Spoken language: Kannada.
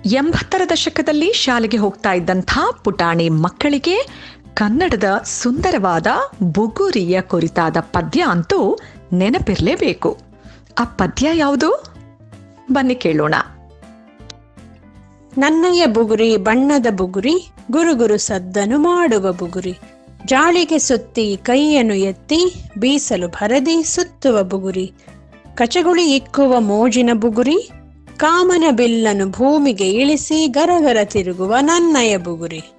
ಎಂಬತ್ತರ ದಶಕದಲ್ಲಿ ಶಾಲೆಗೆ ಹೋಗ್ತಾ ಇದ್ದಂಥ ಪುಟಾಣಿ ಮಕ್ಕಳಿಗೆ ಕನ್ನಡದ ಸುಂದರವಾದ ಬುಗುರಿಯ ಕುರಿತಾದ ಪದ್ಯ ಅಂತೂ ನೆನಪಿರಲೇಬೇಕು ಆ ಪದ್ಯ ಯಾವುದು ಬನ್ನಿ ಕೇಳೋಣ ನನ್ನಯ ಬುಗುರಿ ಬಣ್ಣದ ಬುಗುರಿ ಗುರುಗುರು ಸದ್ದನು ಮಾಡುವ ಬುಗುರಿ ಜಾಳಿಗೆ ಸುತ್ತಿ ಕೈಯನ್ನು ಎತ್ತಿ ಬೀಸಲು ಭರದಿ ಸುತ್ತುವ ಬುಗುರಿ ಕಚಗುಳಿ ಇಕ್ಕುವ ಮೋಜಿನ ಬುಗುರಿ ಕಾಮನ ಬಿಲ್ಲನು ಭೂಮಿಗೆ ಇಳಿಸಿ ಗರಗರ ತಿರುಗುವ ನನ್ನಯ ಬುಗುರಿ